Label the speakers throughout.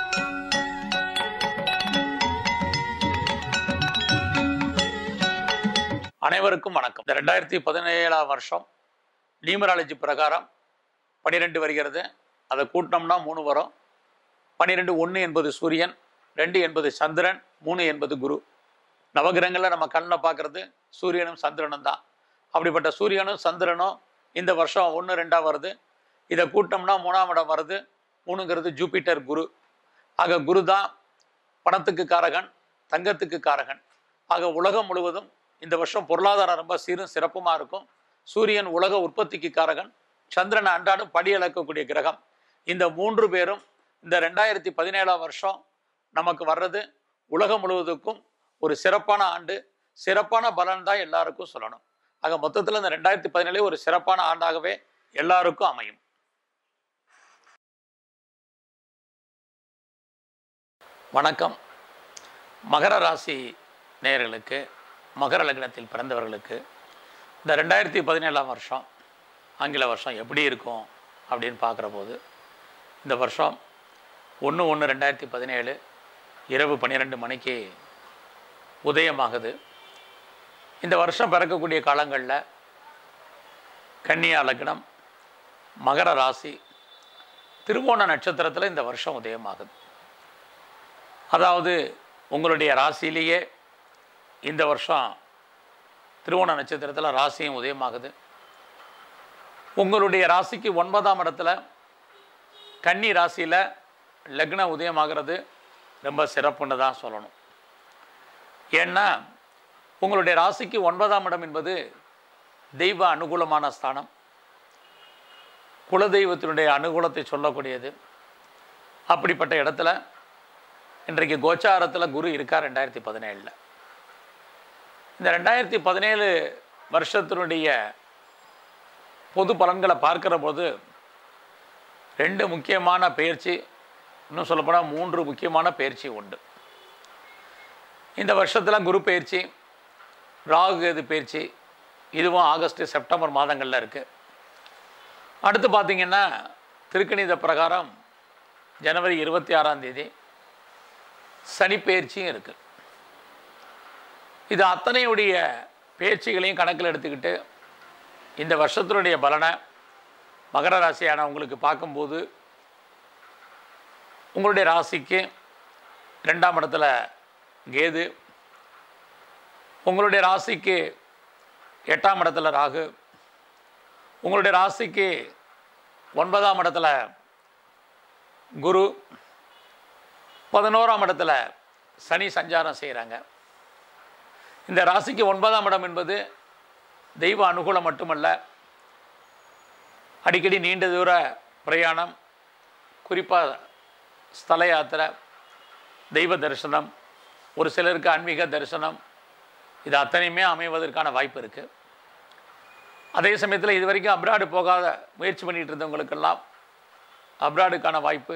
Speaker 1: அனைவருக்கும் வணக்கம் இந்த ரெண்டாயிரத்தி பதினேழாம் வருஷம் நியூமராலஜி பிரகாரம் பன்னிரெண்டு வருகிறது அதை கூட்டினோம்னா மூணு வரும் பன்னிரெண்டு ஒன்று என்பது சூரியன் ரெண்டு என்பது சந்திரன் மூணு என்பது குரு நவகிரகங்களில் நம்ம கண்ணில் பார்க்கறது சூரியனும் சந்திரனும் தான் அப்படிப்பட்ட சூரியனும் சந்திரனும் இந்த வருஷம் ஒன்று ரெண்டாக வருது இதை கூட்டோம்னா மூணாம் இடம் வருது மூணுங்கிறது ஜூபிட்டர் குரு ஆக குரு தான் பணத்துக்கு காரகன் தங்கத்துக்கு காரகன் ஆக உலகம் முழுவதும் இந்த வருஷம் பொருளாதாரம் ரொம்ப சீரும் சிறப்புமா இருக்கும் சூரியன் உலக உற்பத்திக்கு காரகன் சந்திரன் அன்றாடம் படி அளக்கக்கூடிய கிரகம் இந்த மூன்று பேரும் இந்த ரெண்டாயிரத்தி பதினேழாம் வருஷம் நமக்கு வர்றது உலகம் முழுவதுக்கும் ஒரு சிறப்பான ஆண்டு சிறப்பான பலன் தான் எல்லாருக்கும் சொல்லணும் ஆக மொத்தத்தில் இந்த ரெண்டாயிரத்தி பதினேழு ஒரு சிறப்பான ஆண்டாகவே எல்லாருக்கும் அமையும் வணக்கம் மகர ராசி நேயர்களுக்கு மகர லக்னத்தில் பிறந்தவர்களுக்கு இந்த ரெண்டாயிரத்தி பதினேழாம் வருஷம் ஆங்கில வருஷம் எப்படி இருக்கும் அப்படின்னு பார்க்குற போது இந்த வருஷம் ஒன்று ஒன்று ரெண்டாயிரத்தி பதினேழு இரவு பன்னிரெண்டு மணிக்கு உதயமாகுது இந்த வருஷம் பிறக்கக்கூடிய காலங்களில் கன்னியா லக்னம் மகர ராசி திருவோண நட்சத்திரத்தில் இந்த வருஷம் உதயமாகுது அதாவது உங்களுடைய ராசியிலேயே இந்த வருஷம் திருவோண நட்சத்திரத்தில் ராசியும் உதயமாகுது உங்களுடைய ராசிக்கு ஒன்பதாம் இடத்துல கன்னி ராசியில் லக்ன உதயமாகிறது ரொம்ப சிறப்புன்னு தான் சொல்லணும் ஏன்னா உங்களுடைய ராசிக்கு ஒன்பதாம் இடம் என்பது தெய்வ அனுகூலமான ஸ்தானம் குலதெய்வத்தினுடைய அனுகூலத்தை சொல்லக்கூடியது அப்படிப்பட்ட இடத்துல இன்றைக்கு கோச்சாரத்தில் குரு இருக்கார் ரெண்டாயிரத்தி பதினேழில் இந்த ரெண்டாயிரத்தி பதினேழு வருஷத்தினுடைய பொது பலன்களை பார்க்கிற போது ரெண்டு முக்கியமான பயிற்சி இன்னும் சொல்லப்போனால் மூன்று முக்கியமான பயிற்சி உண்டு இந்த வருஷத்தில் குரு பயிற்சி ராகு கேது பயிற்சி இதுவும் ஆகஸ்ட் செப்டம்பர் மாதங்களில் இருக்குது அடுத்து பார்த்திங்கன்னா திருக்கணித பிரகாரம் ஜனவரி இருபத்தி ஆறாம் தேதி சனி பயிற்சியும் இருக்குது இது அத்தனையுடைய பேச்சுகளையும் கணக்கில் எடுத்துக்கிட்டு இந்த வருஷத்தினுடைய பலனை மகர ராசியான உங்களுக்கு பார்க்கும்போது உங்களுடைய ராசிக்கு ரெண்டாம் இடத்துல கேது உங்களுடைய ராசிக்கு எட்டாம் இடத்துல ராகு உங்களுடைய ராசிக்கு ஒன்பதாம் இடத்துல குரு பதினோராம் இடத்துல சனி சஞ்சாரம் செய்கிறாங்க இந்த ராசிக்கு ஒன்பதாம் இடம் என்பது தெய்வ அனுகூலம் மட்டுமல்ல அடிக்கடி நீண்ட தூர பிரயாணம் குறிப்பாக ஸ்தல யாத்திரை தெய்வ தரிசனம் ஒரு சிலருக்கு ஆன்மீக தரிசனம் இது அத்தனையுமே அமைவதற்கான வாய்ப்பு இருக்குது அதே சமயத்தில் இது வரைக்கும் அப்ராடு போகாத முயற்சி பண்ணிகிட்டு இருந்தவங்களுக்கெல்லாம் அப்ராடுக்கான வாய்ப்பு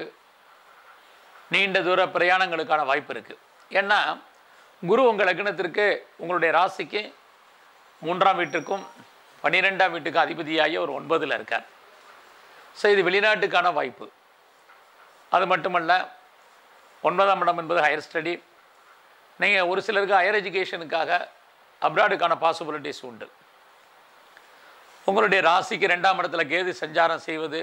Speaker 1: நீண்ட தூர பிரயாணங்களுக்கான வாய்ப்பு இருக்குது ஏன்னா குரு உங்கள் லக்னத்திற்கு உங்களுடைய ராசிக்கு மூன்றாம் வீட்டுக்கும் பன்னிரெண்டாம் வீட்டுக்கும் அதிபதியாகி ஒரு ஒன்பதில் இருக்கார் ஸோ இது வெளிநாட்டுக்கான வாய்ப்பு அது மட்டுமல்ல ஒன்பதாம் இடம் என்பது ஹையர் ஸ்டடி நீங்கள் ஒரு சிலருக்கு ஹையர் எஜுகேஷனுக்காக அப்ராடுக்கான பாசிபிலிட்டிஸ் உண்டு உங்களுடைய ராசிக்கு ரெண்டாம் இடத்துல கேது சஞ்சாரம் செய்வது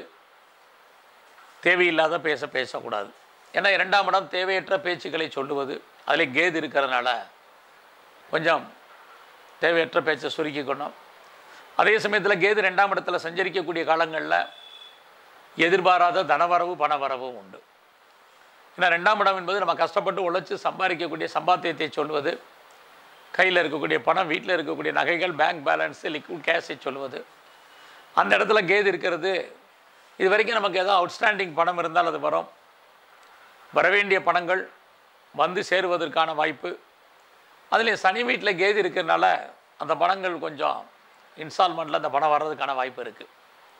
Speaker 1: தேவையில்லாத பேச பேசக்கூடாது ஏன்னா இரண்டாம் இடம் தேவையற்ற பேச்சுக்களை சொல்லுவது அதில் கேது இருக்கிறதுனால கொஞ்சம் தேவையற்ற பேச்சை சுருக்கிக்கணும் அதே சமயத்தில் கேது ரெண்டாம் இடத்துல சஞ்சரிக்கக்கூடிய காலங்களில் எதிர்பாராத தனவரவு பணவரவும் உண்டு ஏன்னா ரெண்டாம் இடம் என்பது நம்ம கஷ்டப்பட்டு உழைச்சி சம்பாதிக்கக்கூடிய சம்பாத்தியத்தை சொல்வது கையில் இருக்கக்கூடிய பணம் வீட்டில் இருக்கக்கூடிய நகைகள் பேங்க் பேலன்ஸு லிக்விட் கேஷை சொல்வது அந்த இடத்துல கேது இருக்கிறது இது வரைக்கும் நமக்கு ஏதோ அவுட்ஸ்டாண்டிங் பணம் இருந்தால் அது வரும் வரவேண்டிய பணங்கள் வந்து சேருவதற்கான வாய்ப்பு அதில் சனி வீட்டில் கேது இருக்கிறதுனால அந்த பணங்கள் கொஞ்சம் இன்ஸ்டால்மெண்ட்டில் அந்த பணம் வர்றதுக்கான வாய்ப்பு இருக்குது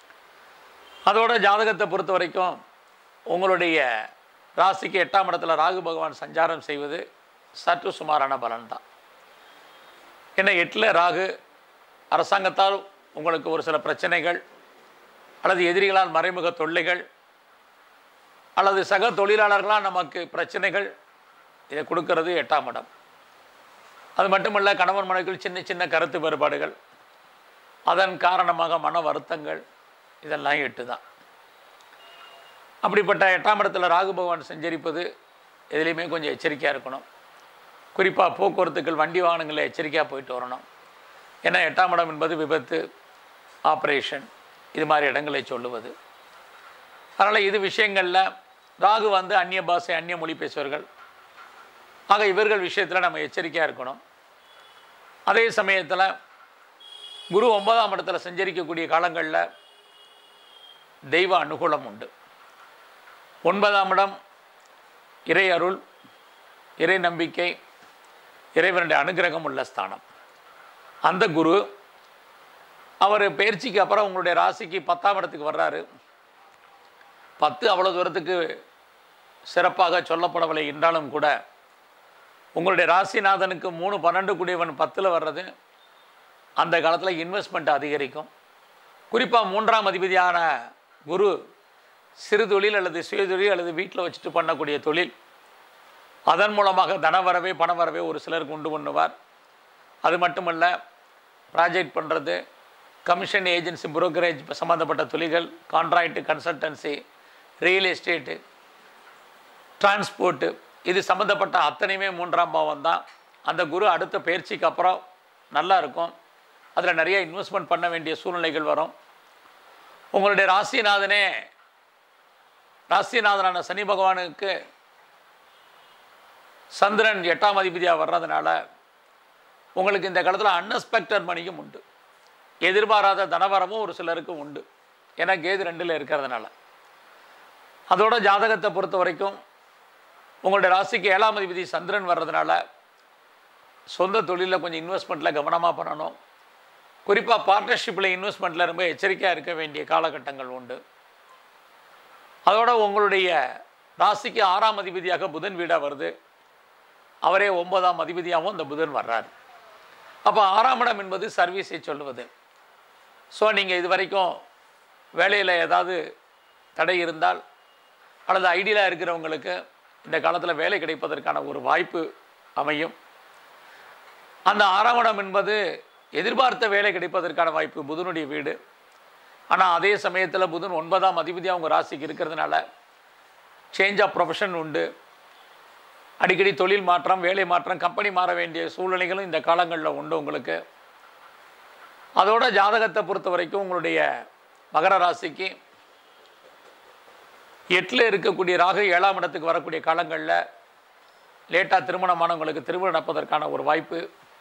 Speaker 1: அதோட ஜாதகத்தை பொறுத்த வரைக்கும் உங்களுடைய ராசிக்கு எட்டாம் இடத்துல ராகு பகவான் சஞ்சாரம் செய்வது சற்று சுமாரான பலன் தான் ஏன்னா எட்டில் ராகு அரசாங்கத்தால் உங்களுக்கு ஒரு சில பிரச்சனைகள் அல்லது எதிரிகளால் மறைமுக தொல்லைகள் அல்லது சக தொழிலாளர்களாக நமக்கு பிரச்சனைகள் இதை கொடுக்கறது எட்டாம் இடம் அது மட்டுமல்ல கணவன் மனைவிக்குள் சின்ன சின்ன கருத்து வேறுபாடுகள் அதன் காரணமாக மன வருத்தங்கள் இதெல்லாம் எட்டு தான் அப்படிப்பட்ட எட்டாம் இடத்துல ராகு பகவான் சஞ்சரிப்பது எதுலேயுமே கொஞ்சம் எச்சரிக்கையாக இருக்கணும் குறிப்பாக போக்குவரத்துக்கள் வண்டி வாகனங்களில் எச்சரிக்கையாக போயிட்டு வரணும் ஏன்னா எட்டாம் இடம் என்பது விபத்து ஆப்ரேஷன் இது மாதிரி இடங்களை சொல்லுவது அதனால் இது விஷயங்களில் ராகு வந்து அந்நிய பாஷை அந்நிய மொழி பேசுவர்கள் ஆக இவர்கள் விஷயத்தில் நம்ம எச்சரிக்கையாக இருக்கணும் அதே சமயத்தில் குரு ஒன்பதாம் இடத்துல சஞ்சரிக்கக்கூடிய காலங்களில் தெய்வ அனுகூலம் உண்டு ஒன்பதாம் இடம் இறை அருள் இறை நம்பிக்கை இறைவனுடைய அனுகிரகம் உள்ள ஸ்தானம் அந்த குரு அவர் பயிற்சிக்கு அப்புறம் உங்களுடைய ராசிக்கு பத்தாம் இடத்துக்கு வர்றாரு பத்து அவ்வளோ தூரத்துக்கு சிறப்பாக சொல்லப்படவில்லை என்றாலும் கூட உங்களுடைய ராசிநாதனுக்கு மூணு பன்னெண்டு கூடியவன் பத்தில் வர்றது அந்த காலத்தில் இன்வெஸ்ட்மெண்ட் அதிகரிக்கும் குறிப்பாக மூன்றாம் அதிபதியான குரு சிறு தொழில் அல்லது சுயதொழில் அல்லது வீட்டில் வச்சுட்டு பண்ணக்கூடிய தொழில் அதன் மூலமாக தனவரவே பணவரவே ஒரு சிலருக்கு உண்டு பண்ணுவார் அது மட்டுமல்ல ப்ராஜெக்ட் பண்ணுறது கமிஷன் ஏஜென்சி புரோக்கரேஜ் சம்மந்தப்பட்ட தொழில்கள் contract consultancy real estate transport இது சம்மந்தப்பட்ட அத்தனையுமே மூன்றாம் பாவம் தான் அந்த குரு அடுத்த பயிற்சிக்கு அப்புறம் நல்லா இருக்கும் அதில் நிறைய இன்வெஸ்ட்மெண்ட் பண்ண வேண்டிய சூழ்நிலைகள் வரும் உங்களுடைய ராசிநாதனே ராசிநாதனான சனி பகவானுக்கு சந்திரன் எட்டாம் அதிபதியாக வர்றதுனால உங்களுக்கு இந்த காலத்தில் அன்எக்ஸ்பெக்டட் மணியும் உண்டு எதிர்பாராத தனவரமும் ஒரு சிலருக்கு உண்டு ஏன்னா கேது ரெண்டில் இருக்கிறதுனால அதோட ஜாதகத்தை பொறுத்த வரைக்கும் உங்களுடைய ராசிக்கு ஏழாம் அதிபதி சந்திரன் வர்றதுனால சொந்த தொழிலில் கொஞ்சம் இன்வெஸ்ட்மெண்ட்டில் கவனமாக பண்ணணும் குறிப்பாக பார்ட்னர்ஷிப்பில் இன்வெஸ்ட்மெண்ட்டில் ரொம்ப எச்சரிக்கையாக இருக்க வேண்டிய காலகட்டங்கள் உண்டு அதோட உங்களுடைய ராசிக்கு ஆறாம் அதிபதியாக புதன் வீடாக வருது அவரே ஒன்பதாம் அதிபதியாகவும் அந்த புதன் வர்றார் அப்போ ஆறாம் இடம் என்பது சர்வீஸை சொல்லுவது ஸோ நீங்கள் இது வரைக்கும் வேலையில் ஏதாவது தடை இருந்தால் அல்லது ஐடியலாக இருக்கிறவங்களுக்கு இந்த காலத்தில் வேலை கிடைப்பதற்கான ஒரு வாய்ப்பு அமையும் அந்த ஆறாம் இடம் என்பது எதிர்பார்த்த வேலை கிடைப்பதற்கான வாய்ப்பு புதனுடைய வீடு ஆனால் அதே சமயத்தில் புதன் ஒன்பதாம் அதிபதியாக உங்கள் ராசிக்கு இருக்கிறதுனால சேஞ்ச் ஆஃப் ப்ரொஃபஷன் உண்டு அடிக்கடி தொழில் மாற்றம் வேலை மாற்றம் கம்பெனி மாற வேண்டிய சூழ்நிலைகளும் இந்த காலங்களில் உண்டு உங்களுக்கு அதோட ஜாதகத்தை பொறுத்த வரைக்கும் உங்களுடைய மகர ராசிக்கு எட்டில் இருக்கக்கூடிய ராகு ஏழாம் இடத்துக்கு வரக்கூடிய காலங்களில் லேட்டாக திருமணமானவங்களுக்கு திருமணம் நடப்பதற்கான ஒரு வாய்ப்பு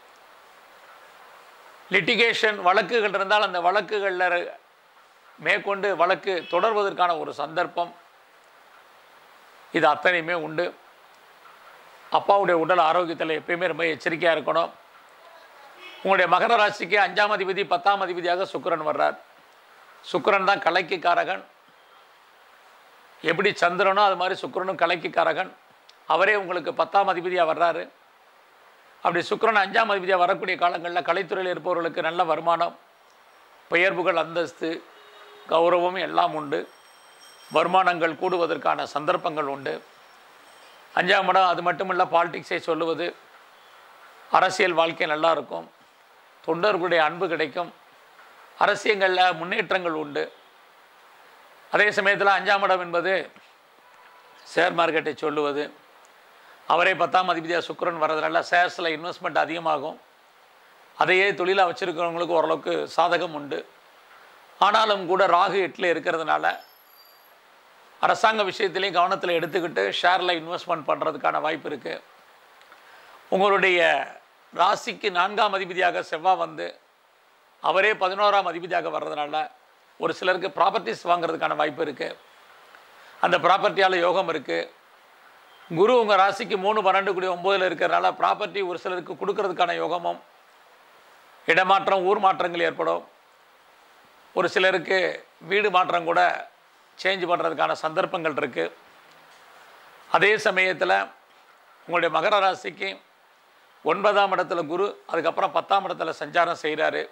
Speaker 1: லிட்டிகேஷன் வழக்குகள் இருந்தால் அந்த வழக்குகளில் மேற்கொண்டு வழக்கு தொடர்வதற்கான ஒரு சந்தர்ப்பம் இது அத்தனையுமே உண்டு அப்பாவுடைய உடல் ஆரோக்கியத்தில் எப்பயுமே ரொம்ப எச்சரிக்கையாக இருக்கணும் உங்களுடைய மகர ராசிக்கு அஞ்சாம் அதிபதி பத்தாம் அதிபதியாக சுக்கிரன் வர்றார் சுக்கிரன் தான் கலைக்கு காரகன் எப்படி சந்திரனோ அது மாதிரி சுக்கிரனும் கலைக்கு காரகன் அவரே உங்களுக்கு பத்தாம் அதிபதியாக வர்றாரு அப்படி சுக்கிரன் அஞ்சாம் அதிபதியாக வரக்கூடிய காலங்களில் கலைத்துறையில் இருப்பவர்களுக்கு நல்ல வருமானம் பெயர்வுகள் அந்தஸ்து கௌரவம் எல்லாம் உண்டு வருமானங்கள் கூடுவதற்கான சந்தர்ப்பங்கள் உண்டு அஞ்சாம் இடம் அது மட்டும் இல்லை பாலிடிக்ஸை சொல்லுவது அரசியல் வாழ்க்கை நல்லா இருக்கும் தொண்டர்களுடைய அன்பு கிடைக்கும் அரசியங்களில் முன்னேற்றங்கள் உண்டு அதே சமயத்தில் அஞ்சாம் இடம் என்பது ஷேர் மார்க்கெட்டை சொல்லுவது அவரே பத்தாம் அதிபதியாக சுக்கிரன் வர்றதுனால ஷேர்ஸில் இன்வெஸ்ட்மெண்ட் அதிகமாகும் அதையே தொழிலாக வச்சுருக்கிறவங்களுக்கு ஓரளவுக்கு சாதகம் உண்டு ஆனாலும் கூட ராகு எட்டில் இருக்கிறதுனால அரசாங்க விஷயத்திலையும் கவனத்தில் எடுத்துக்கிட்டு ஷேரில் இன்வெஸ்ட்மெண்ட் பண்ணுறதுக்கான வாய்ப்பு இருக்குது உங்களுடைய ராசிக்கு நான்காம் அதிபதியாக செவ்வாய் வந்து அவரே பதினோராம் அதிபதியாக வர்றதுனால ஒரு சிலருக்கு ப்ராப்பர்ட்டிஸ் வாங்குறதுக்கான வாய்ப்பு இருக்குது அந்த ப்ராப்பர்ட்டியால் யோகம் இருக்குது குரு உங்கள் ராசிக்கு மூணு பன்னெண்டு கூடிய ஒம்போதில் இருக்கிறனால ப்ராப்பர்ட்டி ஒரு சிலருக்கு கொடுக்கறதுக்கான யோகமும் இடமாற்றம் ஊர் மாற்றங்கள் ஏற்படும் ஒரு சிலருக்கு வீடு மாற்றம் கூட சேஞ்ச் பண்ணுறதுக்கான சந்தர்ப்பங்கள் இருக்குது அதே சமயத்தில் உங்களுடைய மகர ராசிக்கு ஒன்பதாம் இடத்துல குரு அதுக்கப்புறம் பத்தாம் இடத்துல சஞ்சாரம் செய்கிறாரு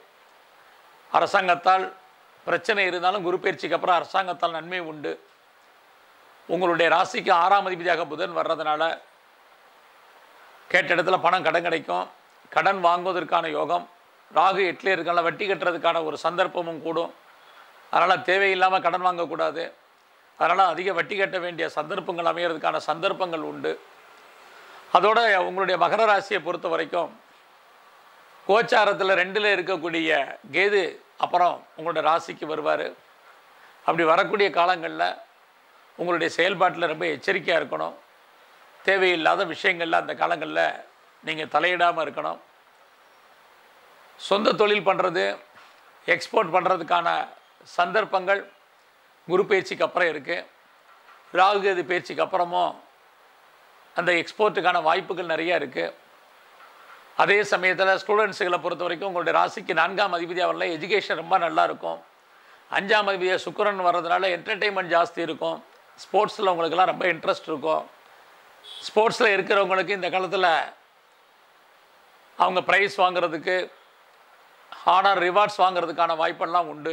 Speaker 1: அரசாங்கத்தால் பிரச்சனை இருந்தாலும் குரு பயிற்சிக்கு அப்புறம் அரசாங்கத்தால் நன்மை உண்டு உங்களுடைய ராசிக்கு ஆறாம் அதிபதியாக புதன் வர்றதுனால கேட்ட இடத்துல பணம் கடன் கிடைக்கும் கடன் வாங்குவதற்கான யோகம் ராகு எட்டில் இருக்கனால வட்டி கட்டுறதுக்கான ஒரு சந்தர்ப்பமும் கூடும் அதனால் தேவையில்லாமல் கடன் வாங்கக்கூடாது அதனால் அதிக வட்டி கட்ட வேண்டிய சந்தர்ப்பங்கள் அமைகிறதுக்கான சந்தர்ப்பங்கள் உண்டு அதோட உங்களுடைய மகர ராசியை பொறுத்த வரைக்கும் கோச்சாரத்தில் ரெண்டில் இருக்கக்கூடிய கேது அப்புறம் உங்களுடைய ராசிக்கு வருவார் அப்படி வரக்கூடிய காலங்களில் உங்களுடைய செயல்பாட்டில் ரொம்ப எச்சரிக்கையாக இருக்கணும் தேவையில்லாத விஷயங்களில் அந்த காலங்களில் நீங்கள் தலையிடாமல் இருக்கணும் சொந்த தொழில் பண்ணுறது எக்ஸ்போர்ட் பண்ணுறதுக்கான சந்தர்ப்பங்கள் குரு பயிற்சிக்கு அப்புறம் இருக்குது ராகு கேது பயிற்சிக்கு அப்புறமும் அந்த எக்ஸ்போர்ட்டுக்கான வாய்ப்புகள் நிறைய இருக்குது அதே சமயத்தில் ஸ்டூடெண்ட்ஸுகளை பொறுத்த வரைக்கும் உங்களுடைய ராசிக்கு நான்காம் அதிபதியாக வரல எஜுகேஷன் ரொம்ப நல்லா இருக்கும் அஞ்சாம் அதிபதியாக சுக்கிரன் வர்றதுனால என்டர்டெயின்மெண்ட் ஜாஸ்தி இருக்கும் ஸ்போர்ட்ஸில் உங்களுக்கெல்லாம் ரொம்ப இன்ட்ரெஸ்ட் இருக்கும் ஸ்போர்ட்ஸில் இருக்கிறவங்களுக்கு இந்த காலத்தில் அவங்க ப்ரைஸ் வாங்குறதுக்கு ஹானர் ரிவார்ட்ஸ் வாங்குறதுக்கான வாய்ப்பெல்லாம் உண்டு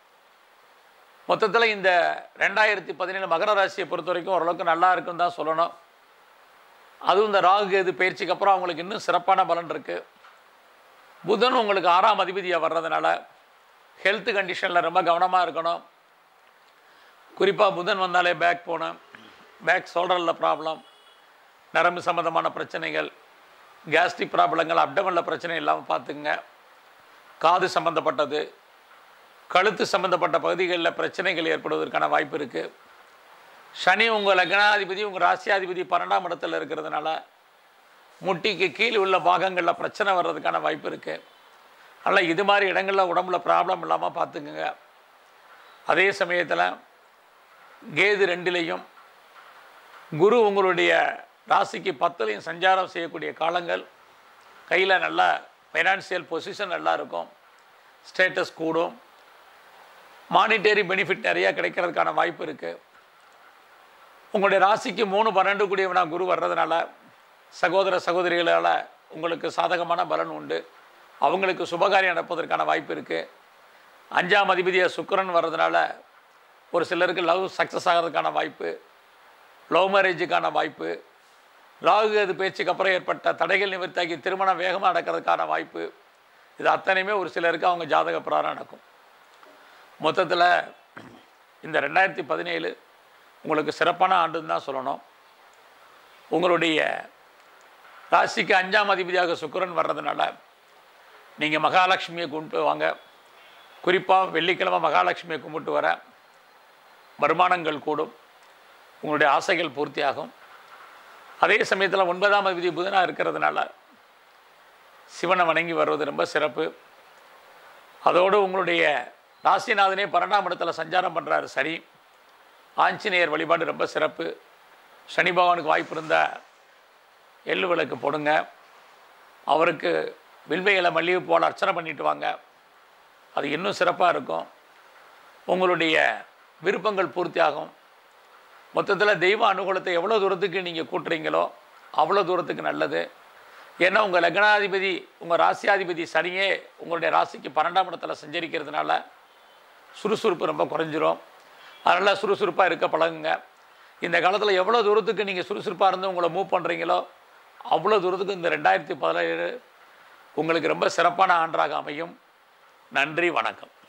Speaker 1: மொத்தத்தில் இந்த ரெண்டாயிரத்தி பதினேழு மகர ராசியை பொறுத்த வரைக்கும் ஓரளவுக்கு நல்லா இருக்குன்னு தான் சொல்லணும் அதுவும் இந்த ராகு கேது பயிற்சிக்கு அப்புறம் அவங்களுக்கு இன்னும் சிறப்பான பலன் இருக்குது புதன் உங்களுக்கு ஆறாம் அதிபதியாக வர்றதுனால ஹெல்த் கண்டிஷனில் ரொம்ப கவனமாக இருக்கணும் குறிப்பாக புதன் வந்தாலே பேக் போனேன் பேக் ஷோல்டரில் ப்ராப்ளம் நரம்பு சம்மந்தமான பிரச்சனைகள் கேஸ்ட்ரிக் ப்ராப்ளங்கள் அப்டமனில் பிரச்சனை இல்லாமல் பார்த்துங்க காது சம்மந்தப்பட்டது கழுத்து சம்மந்தப்பட்ட பகுதிகளில் பிரச்சனைகள் ஏற்படுவதற்கான வாய்ப்பு இருக்குது சனி உங்கள் லக்னாதிபதி உங்கள் ராசியாதிபதி பன்னெண்டாம் இடத்துல இருக்கிறதுனால முட்டிக்கு கீழ் உள்ள பாகங்களில் பிரச்சனை வர்றதுக்கான வாய்ப்பு இருக்குது அதனால் இது மாதிரி இடங்களில் உடம்புல ப்ராப்ளம் இல்லாமல் பார்த்துக்குங்க அதே சமயத்தில் கேது ரெண்டிலையும் குரு உங்களுடைய ராசிக்கு பத்துலையும் சஞ்சாரம் செய்யக்கூடிய காலங்கள் கையில் நல்லா ஃபைனான்சியல் பொசிஷன் நல்லா இருக்கும் ஸ்டேட்டஸ் கூடும் மானிட்டரி பெனிஃபிட் நிறையா கிடைக்கிறதுக்கான வாய்ப்பு இருக்குது உங்களுடைய ராசிக்கு மூணு பன்னெண்டு கூடியவனா குரு வர்றதுனால சகோதர சகோதரிகளால் உங்களுக்கு சாதகமான பலன் உண்டு அவங்களுக்கு சுபகாரியம் நடப்பதற்கான வாய்ப்பு இருக்குது அஞ்சாம் அதிபதியாக சுக்கிரன் வர்றதுனால ஒரு சிலருக்கு லவ் சக்ஸஸ் ஆகிறதுக்கான வாய்ப்பு லவ் மேரேஜுக்கான வாய்ப்பு ராகு அது பேச்சுக்கு அப்புறம் ஏற்பட்ட தடைகள் நிவர்த்தியாகி திருமணம் வேகமாக நடக்கிறதுக்கான வாய்ப்பு இது அத்தனையுமே ஒரு சிலருக்கு அவங்க ஜாதக பிரகாரம் நடக்கும் மொத்தத்தில் இந்த ரெண்டாயிரத்தி பதினேழு உங்களுக்கு சிறப்பான ஆண்டுன்னு தான் சொல்லணும் உங்களுடைய ராசிக்கு அஞ்சாம் அதிபதியாக சுக்கிரன் வர்றதுனால நீங்கள் மகாலட்சுமியை கும்பிட்டு வாங்க குறிப்பாக வெள்ளிக்கிழமை மகாலட்சுமியை கும்பிட்டு வர வருமானங்கள் கூடும் உங்களுடைய ஆசைகள் பூர்த்தியாகும் அதே சமயத்தில் ஒன்பதாம் அதிபதி புதனாக இருக்கிறதுனால சிவனை வணங்கி வருவது ரொம்ப சிறப்பு அதோடு உங்களுடைய ராசிநாதனே பன்னெண்டாம் இடத்துல சஞ்சாரம் பண்ணுறாரு சனி ஆஞ்சநேயர் வழிபாடு ரொம்ப சிறப்பு சனி பகவானுக்கு வாய்ப்பு இருந்தால் எள்ளு விளக்கு போடுங்க அவருக்கு வில்வைகளை மல்லிகை போல் அர்ச்சனை பண்ணிட்டு வாங்க அது இன்னும் சிறப்பாக இருக்கும் உங்களுடைய விருப்பங்கள் பூர்த்தியாகும் மொத்தத்தில் தெய்வ அனுகூலத்தை எவ்வளோ தூரத்துக்கு நீங்கள் கூட்டுறீங்களோ அவ்வளோ தூரத்துக்கு நல்லது ஏன்னா உங்கள் லக்னாதிபதி உங்கள் ராசியாதிபதி சனியே உங்களுடைய ராசிக்கு பன்னெண்டாம் இடத்துல சஞ்சரிக்கிறதுனால சுறுசுறுப்பு ரொம்ப குறைஞ்சிரும் அதனால் சுறுசுறுப்பாக இருக்க பழகுங்க இந்த காலத்தில் எவ்வளோ தூரத்துக்கு நீங்கள் சுறுசுறுப்பாக இருந்து உங்களை மூவ் பண்ணுறீங்களோ அவ்வளோ தூரத்துக்கு இந்த ரெண்டாயிரத்தி பதினேழு உங்களுக்கு ரொம்ப சிறப்பான ஆண்டாக அமையும் நன்றி வணக்கம்